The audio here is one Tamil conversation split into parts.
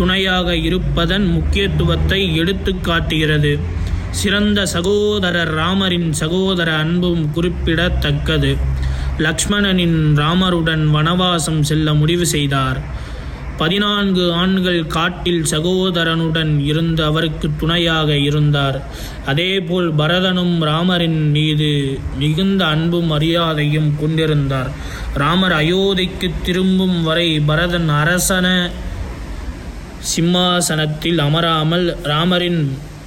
துணையாக இருப்பதன் முக்கியத்துவத்தை எடுத்துக் காட்டுகிறது சிறந்த சகோதரர் ராமரின் சகோதர அன்பும் குறிப்பிடத்தக்கது லக்ஷ்மணனின் ராமருடன் வனவாசம் செல்ல முடிவு செய்தார் பதினான்கு ஆண்கள் காட்டில் சகோதரனுடன் இருந்து அவருக்கு துணையாக இருந்தார் அதேபோல் பரதனும் ராமரின் மீது மிகுந்த அன்பும் மரியாதையும் கொண்டிருந்தார் ராமர் அயோத்திக்கு திரும்பும் வரை பரதன் அரசன சிம்மாசனத்தில் அமராமல் ராமரின்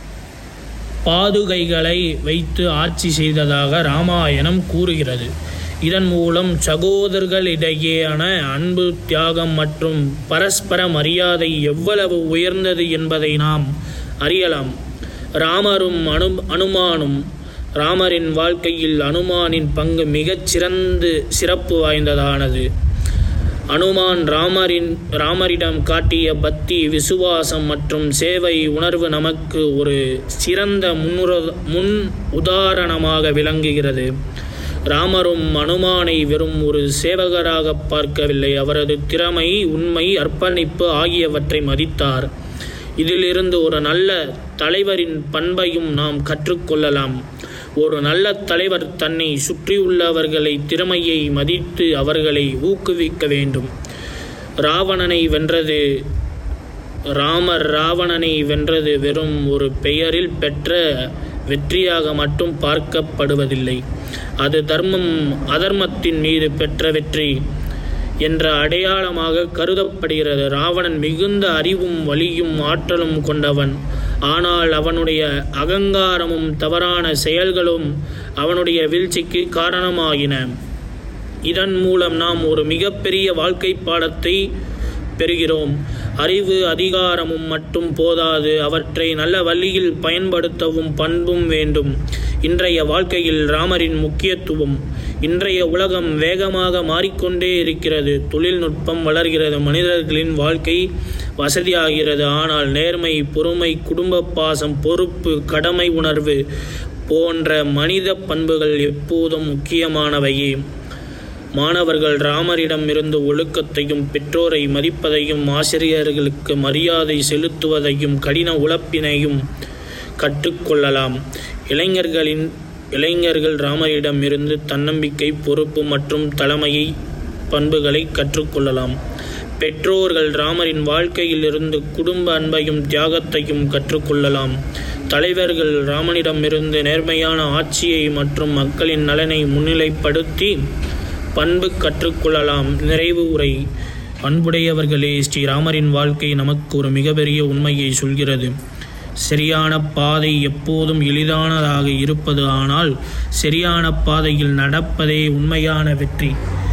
பாதுகைகளை வைத்து ஆட்சி செய்ததாக ராமாயணம் கூறுகிறது இதன் மூலம் சகோதரர்களிடையேயான அன்பு தியாகம் மற்றும் பரஸ்பர மரியாதை எவ்வளவு உயர்ந்தது என்பதை நாம் அறியலாம் ராமரும் அனு அனுமானும் ராமரின் வாழ்க்கையில் அனுமானின் பங்கு மிகச் சிறந்து சிறப்பு வாய்ந்ததானது அனுமான் ராமரின் ராமரிடம் காட்டிய பக்தி விசுவாசம் மற்றும் சேவை உணர்வு நமக்கு ஒரு சிறந்த முன்னுர முன் உதாரணமாக விளங்குகிறது ராமரும் அனுமானை வெறும் ஒரு சேவகராக பார்க்கவில்லை அவரது திறமை உண்மை அர்ப்பணிப்பு ஆகியவற்றை மதித்தார் இதிலிருந்து ஒரு நல்ல தலைவரின் பண்பையும் நாம் கற்றுக்கொள்ளலாம் ஒரு நல்ல தலைவர் தன்னை சுற்றியுள்ளவர்களை திறமையை மதித்து அவர்களை ஊக்குவிக்க வேண்டும் ராவணனை வென்றது ராமர் ராவணனை வென்றது வெறும் ஒரு பெயரில் பெற்ற வெற்றியாக மட்டும் பார்க்கப்படுவதில்லை அது தர்மம் அதர்மத்தின் மீது பெற்ற வெற்றி என்ற அடையாளமாக கருதப்படுகிறது ராவணன் மிகுந்த அறிவும் வலியும் ஆற்றலும் கொண்டவன் ஆனால் அவனுடைய அகங்காரமும் தவறான செயல்களும் அவனுடைய வீழ்ச்சிக்கு காரணமாகின இதன் மூலம் நாம் ஒரு மிகப்பெரிய வாழ்க்கை பாடத்தை பெறுகிறோம் அறிவு அதிகாரமும் மட்டும் போதாது அவற்றை நல்ல வழியில் பயன்படுத்தவும் பண்பும் வேண்டும் இன்றைய வாழ்க்கையில் ராமரின் முக்கியத்துவம் இன்றைய உலகம் வேகமாக மாறிக்கொண்டே இருக்கிறது தொழில்நுட்பம் வளர்கிறது மனிதர்களின் வாழ்க்கை வசதியாகிறது ஆனால் நேர்மை பொறுமை குடும்ப பாசம் பொறுப்பு கடமை உணர்வு போன்ற மனித பண்புகள் எப்போதும் முக்கியமானவையே மாணவர்கள் ராமரிடம் இருந்து ஒழுக்கத்தையும் பெற்றோரை மதிப்பதையும் ஆசிரியர்களுக்கு மரியாதை செலுத்துவதையும் கடின உழைப்பினையும் கற்றுக்கொள்ளலாம் இளைஞர்களின் இளைஞர்கள் ராமரிடம் இருந்து தன்னம்பிக்கை பொறுப்பு மற்றும் தலைமையை பண்புகளை கற்றுக்கொள்ளலாம் பெற்றோர்கள் ராமரின் வாழ்க்கையில் இருந்து குடும்ப அன்பையும் தியாகத்தையும் கற்றுக்கொள்ளலாம் தலைவர்கள் ராமனிடமிருந்து நேர்மையான ஆட்சியை மற்றும் மக்களின் நலனை முன்னிலைப்படுத்தி பண்பு கற்றுக்கொள்ளலாம் நிறைவு உரை அன்புடையவர்களே ஸ்ரீராமரின் வாழ்க்கை நமக்கு ஒரு மிகப்பெரிய உண்மையை சொல்கிறது சரியான பாதை எப்போதும் எளிதானதாக இருப்பது ஆனால் சரியான பாதையில் நடப்பதே உண்மையான வெற்றி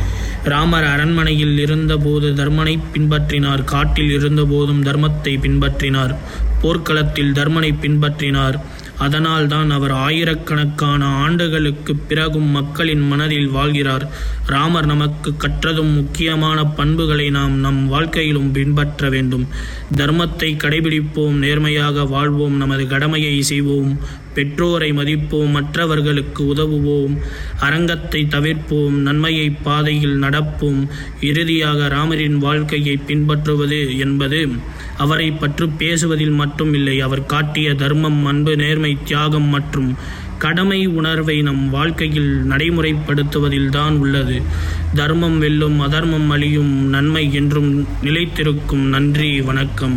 ராமர் அரண்மனையில் இருந்தபோது தர்மனை பின்பற்றினார் காட்டில் இருந்தபோதும் தர்மத்தை பின்பற்றினார் போர்க்களத்தில் தர்மனை பின்பற்றினார் அதனால்தான் அவர் ஆயிரக்கணக்கான ஆண்டுகளுக்கு பிறகும் மக்களின் மனதில் வாழ்கிறார் ராமர் நமக்கு கற்றதும் முக்கியமான பண்புகளை நாம் நம் வாழ்க்கையிலும் பின்பற்ற வேண்டும் தர்மத்தை கடைபிடிப்போம் நேர்மையாக வாழ்வோம் நமது கடமையை செய்வோம் பெற்றோரை மதிப்போம் மற்றவர்களுக்கு உதவுவோம் அரங்கத்தை தவிர்ப்போம் நன்மையை பாதையில் நடப்போம் இறுதியாக ராமரின் வாழ்க்கையை பின்பற்றுவது என்பது அவரை பற்றி பேசுவதில் மட்டும் இல்லை அவர் காட்டிய தர்மம் அன்பு நேர்மை தியாகம் மற்றும் கடமை உணர்வை நம் வாழ்க்கையில் நடைமுறைப்படுத்துவதில் தான் உள்ளது தர்மம் வெல்லும் அதர்மம் அழியும் நன்மை என்றும் நிலைத்திருக்கும் நன்றி வணக்கம்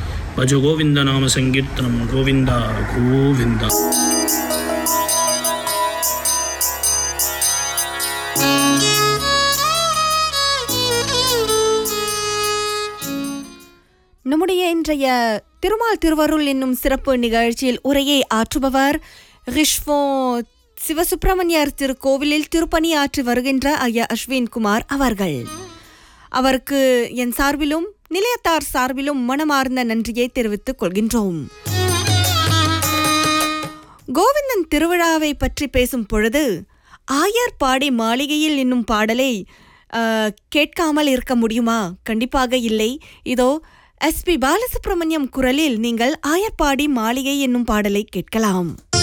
பஜ கோவிந்த நாம சங்கீர்த்தனம் கோவிந்தா கோவிந்தா நம்முடைய இன்றைய திருமால் திருவருள் என்னும் சிறப்பு நிகழ்ச்சியில் உரையை ஆற்றுபவர் ரிஷ்வோ சிவசுப்பிரமணியர் திருக்கோவிலில் திருப்பணி ஆற்றி வருகின்ற ஐயா அஸ்வின் குமார் அவர்கள் அவருக்கு என் சார்பிலும் நிலையத்தார் சார்பிலும் மனமார்ந்த நன்றியை தெரிவித்துக் கொள்கின்றோம் கோவிந்தன் திருவிழாவை பற்றி பேசும் பொழுது ஆயர்பாடி மாளிகையில் என்னும் பாடலை ஆ, கேட்காமல் இருக்க முடியுமா கண்டிப்பாக இல்லை இதோ எஸ்பி பாலசுப்ரமணியம் குரலில் நீங்கள் ஆயர்பாடி மாளிகை என்னும் பாடலை கேட்கலாம்